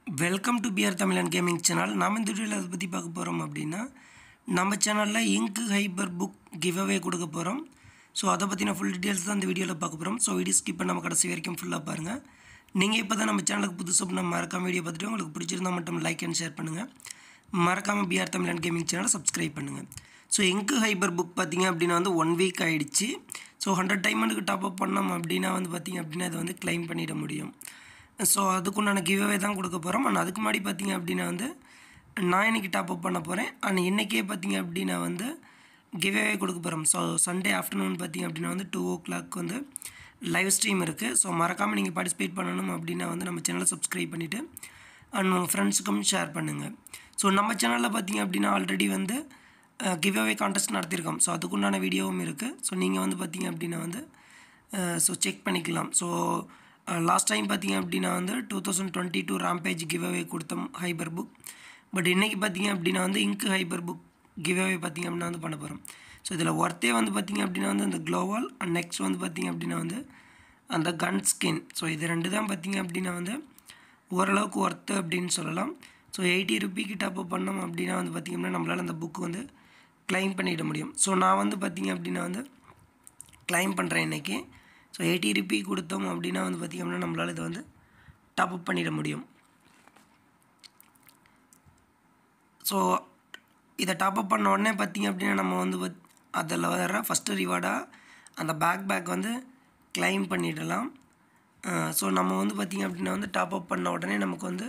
welcome to PR Tamil and gaming channel நாம் இந்த வீடியோவில் அதை பற்றி பார்க்க போகிறோம் அப்படின்னா நம்ம சேனலில் இங்கு ஹைபர் புக் கிவ் அவே கொடுக்க போகிறோம் ஸோ அதை பற்றின ஃபுல் டீட்டெயில்ஸ் தான் இந்த வீடியோவில் பார்க்க போகிறோம் ஸோ வீடியோ ஸ்கிப் பண்ணாம கடைசி வரைக்கும் ஃபுல்லாக பாருங்கள் நீங்கள் இப்போ தான் நம்ம சேனலுக்கு புதுசாக நம்ம மறக்காம வீடியோ பார்த்துட்டு உங்களுக்கு பிடிச்சிருந்தா மட்டும் லைக் அண்ட் ஷேர் பண்ணுங்கள் மறக்காமல் பிஆர் தமிழ் அண்ட் கேமிங் சேனலை சப்ஸ்கிரைப் பண்ணுங்கள் ஸோ எங்கு ஹைபர் புக் பார்த்தீங்க அப்படின்னா வந்து ஒன் வீக் ஆகிடுச்சு ஸோ ஹண்ட்ரட் டைமண்டுக்கு டாப் அப் பண்ணோம் அப்படின்னா வந்து பார்த்திங்க அப்படின்னா இதை வந்து க்ளைம் பண்ணிட முடியும் ஸோ அதுக்குண்டான கிவ்அவே தான் கொடுக்க போகிறோம் அண்ட் அதுக்கு முன்னாடி பார்த்தீங்க அப்படின்னா வந்து நான் இன்றைக்கி டாப் அப் பண்ண போகிறேன் அண்ட் இன்றைக்கே பார்த்தீங்க அப்படின்னா வந்து கிவ்அவே கொடுக்க போகிறோம் ஸோ சண்டே ஆஃப்டர்நூன் பார்த்தீங்க அப்படின்னா வந்து டூ ஓ கிளாக் வந்து லைவ் ஸ்ட்ரீம் இருக்குது ஸோ மறக்காமல் நீங்கள் பார்ட்டிசிபேட் பண்ணணும் அப்படின்னா வந்து நம்ம சேனலை சப்ஸ்கிரைப் பண்ணிவிட்டு அண்ட் உங்கள் ஃப்ரெண்ட்ஸுக்கும் ஷேர் பண்ணுங்கள் ஸோ நம்ம சேனலில் பார்த்தீங்க அப்படின்னா ஆல்ரெடி வந்து கிவ் அவே கான்டெஸ்ட் நடத்தியிருக்கோம் ஸோ அதுக்குண்டான வீடியோவும் இருக்குது ஸோ நீங்கள் வந்து பார்த்தீங்க அப்படின்னா வந்து ஸோ செக் பண்ணிக்கலாம் ஸோ லாஸ்ட் டைம் பார்த்தீங்க அப்படின்னா வந்து two thousand twenty two rampage giveaway கொடுத்தோம் ஹைபர் புக் பட் இன்றைக்கி பார்த்தீங்க அப்படின்னா வந்து இங்கு ஹைபர் புக் கிவ் அவே பார்த்தீங்க அப்படின்னா வந்து பண்ண போகிறோம் ஸோ இதில் ஒர்த்தே வந்து பார்த்தீங்க அப்படின்னா வந்து அந்த க்ளோவால் அண்ட் நெக்ஸ்ட் வந்து பார்த்தீங்க அப்படின்னா வந்து அந்த கன் ஸ்கின் ஸோ இது ரெண்டு தான் பார்த்தீங்க அப்படின்னா வந்து ஓரளவுக்கு ஒர்த்து அப்படின்னு சொல்லலாம் ஸோ எயிட்டி ருபிக்கு டாப் அப் பண்ணோம் அப்படின்னா வந்து பார்த்திங்க அப்படின்னா நம்மளால் அந்த புக்கு வந்து க்ளைம் பண்ணிட முடியும் ஸோ நான் வந்து பார்த்திங்க அப்படின்னா வந்து க்ளைம் பண்ணுறேன் இன்றைக்கி ஸோ எயிட்டி ருபி கொடுத்தோம் அப்படின்னா வந்து பார்த்திங்க அப்படின்னா நம்மளால் இதை வந்து டாப் அப் பண்ணிட முடியும் ஸோ இதை டாப் அப் பண்ண உடனே பார்த்திங்க அப்படின்னா நம்ம வந்து அதில் வர ஃபஸ்ட்டு ரிவார்டாக அந்த பேக் பேக் வந்து க்ளைம் பண்ணிடலாம் ஸோ நம்ம வந்து பார்த்திங்க அப்படின்னா வந்து டாப் அப் பண்ண உடனே நமக்கு வந்து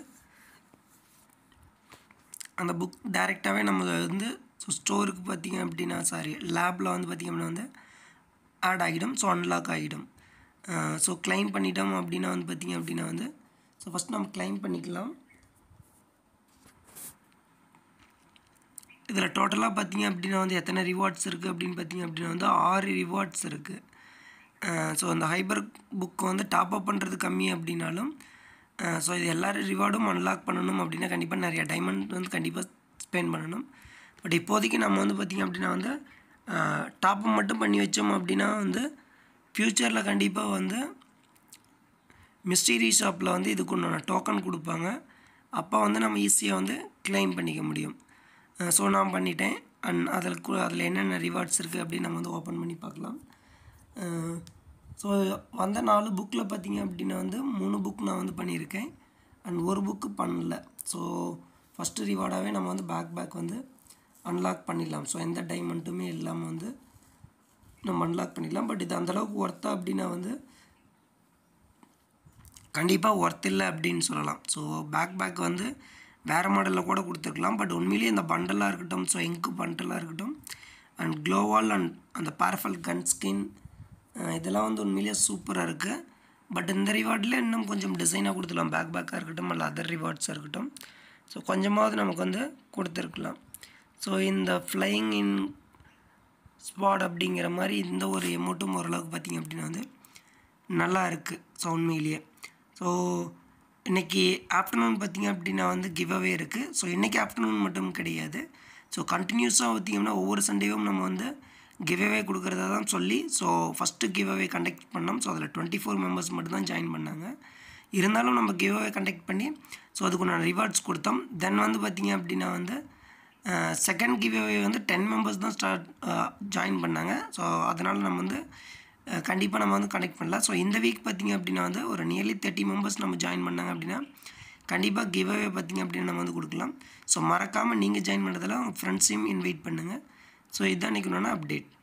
அந்த புக் டைரெக்டாகவே நம்ம வந்து ஸோ ஸ்டோருக்கு பார்த்திங்க அப்படின்னா சாரி லேபில் வந்து பார்த்திங்க அப்படின்னா வந்து ஆட் ஆகிடும் ஸோ அன்லாக் ஆகிடும் ஸோ க்ளைம் பண்ணிட்டோம் அப்படின்னா வந்து பார்த்திங்க அப்படின்னா வந்து ஸோ ஃபஸ்ட் நம்ம க்ளைம் பண்ணிக்கலாம் இதில் டோட்டலாக பார்த்திங்க அப்படின்னா வந்து எத்தனை ரிவார்ட்ஸ் இருக்குது அப்படின்னு பார்த்திங்க அப்படின்னா வந்து ஆறு ரிவார்ட்ஸ் இருக்குது ஸோ அந்த ஹைபர் புக்கு வந்து டாப் அப் பண்ணுறது கம்மி அப்படின்னாலும் ஸோ இது எல்லா ரிவார்டும் அன்லாக் பண்ணணும் அப்படின்னா கண்டிப்பாக நிறைய டைமண்ட் வந்து கண்டிப்பாக ஸ்பெண்ட் பண்ணணும் பட் இப்போதைக்கு நம்ம வந்து பார்த்திங்க அப்படின்னா வந்து டாப் அப் மட்டும் பண்ணி வச்சோம் அப்படின்னா வந்து ஃப்யூச்சரில் கண்டிப்பாக வந்து மிஸ்டரி ஷாப்பில் வந்து இதுக்கு ஒன்று டோக்கன் கொடுப்பாங்க அப்போ வந்து நம்ம ஈஸியாக வந்து கிளைம் பண்ணிக்க முடியும் ஸோ நான் பண்ணிட்டேன் அண்ட் அதில் அதில் என்னென்ன ரிவார்ட்ஸ் இருக்குது அப்படின்னு நம்ம வந்து ஓப்பன் பண்ணி பார்க்கலாம் ஸோ வந்த நாலு புக்கில் பார்த்தீங்க அப்படின்னா வந்து மூணு புக் நான் வந்து பண்ணியிருக்கேன் அண்ட் ஒரு புக்கு பண்ணல ஸோ ஃபஸ்ட்டு ரிவார்டாகவே நம்ம வந்து பேக் பேக் வந்து அன்லாக் பண்ணிடலாம் ஸோ எந்த டைமண்ட்டுமே இல்லாமல் வந்து நம்ம அன்லாக் பண்ணிடலாம் பட் இது அந்தளவுக்கு ஒர்த்தா அப்படின்னா வந்து கண்டிப்பாக ஒர்த் இல்லை அப்படின்னு சொல்லலாம் ஸோ பேக் பேக் வந்து வேறு மாடலில் கூட கொடுத்துருக்கலாம் பட் உண்மையிலேயே இந்த பண்டலாக இருக்கட்டும் ஸோ எங்கு பண்டலாக இருக்கட்டும் அண்ட் க்ளோவால் அண்ட் அந்த பேரஃபல் கன் ஸ்கின் இதெல்லாம் வந்து உண்மையிலேயே சூப்பராக இருக்குது பட் இந்த ரிவார்டில் இன்னும் கொஞ்சம் டிசைனாக கொடுத்துக்கலாம் பேக் பேக்காக இருக்கட்டும் இல்லை அதர் ரிவார்ட்ஸாக இருக்கட்டும் ஸோ கொஞ்சமாவது நமக்கு வந்து கொடுத்துருக்கலாம் ஸோ இந்த ஃப்ளையிங் இன் ஸ்பாட் அப்படிங்கிற மாதிரி இந்த ஒரு எமௌண்ட்டும் ஓரளவுக்கு பார்த்திங்க அப்படின்னா வந்து நல்லா இருக்குது ஸோ உண்மையிலேயே ஸோ இன்றைக்கி ஆஃப்டர்நூன் பார்த்திங்க அப்படின்னா வந்து கிவ் அவே இருக்குது ஸோ இன்றைக்கி ஆஃப்டர்நூன் மட்டும் கிடையாது ஸோ கண்டினியூஸாக பார்த்திங்கன்னா ஒவ்வொரு சண்டேவும் நம்ம வந்து கிவ் அவே கொடுக்குறதா தான் சொல்லி so first giveaway conduct பண்ணோம் ஸோ அதில் டுவெண்ட்டி ஃபோர் மெம்பர்ஸ் மட்டும் தான் ஜாயின் பண்ணாங்க இருந்தாலும் நம்ம கிவ் அவே கண்டக்ட் பண்ணி ஸோ அதுக்குண்டான ரிவார்ட்ஸ் கொடுத்தோம் தென் வந்து பார்த்திங்க அப்படின்னா வந்து செகண்ட் கிவ் அவே வந்து டென் மெம்பர்ஸ் தான் ஸ்டார்ட் ஜாயின் பண்ணாங்க ஸோ அதனால் நம்ம வந்து கண்டிப்பாக நம்ம வந்து கனெக்ட் பண்ணலாம் ஸோ இந்த வீக் பார்த்திங்க அப்படின்னா வந்து ஒரு நியர்லி தேர்ட்டி மெம்பர்ஸ் நம்ம ஜாயின் பண்ணாங்க அப்படின்னா கண்டிப்பாக கிவ் அவே பார்த்திங்க அப்படின்னா நம்ம வந்து கொடுக்கலாம் ஸோ மறக்காமல் நீங்கள் ஜாயின் பண்ணுறதில் உங்கள் ஃப்ரெண்ட்ஸையும் இன்வைட் பண்ணுங்கள் ஸோ இதுதான் இன்றைக்கி அப்டேட்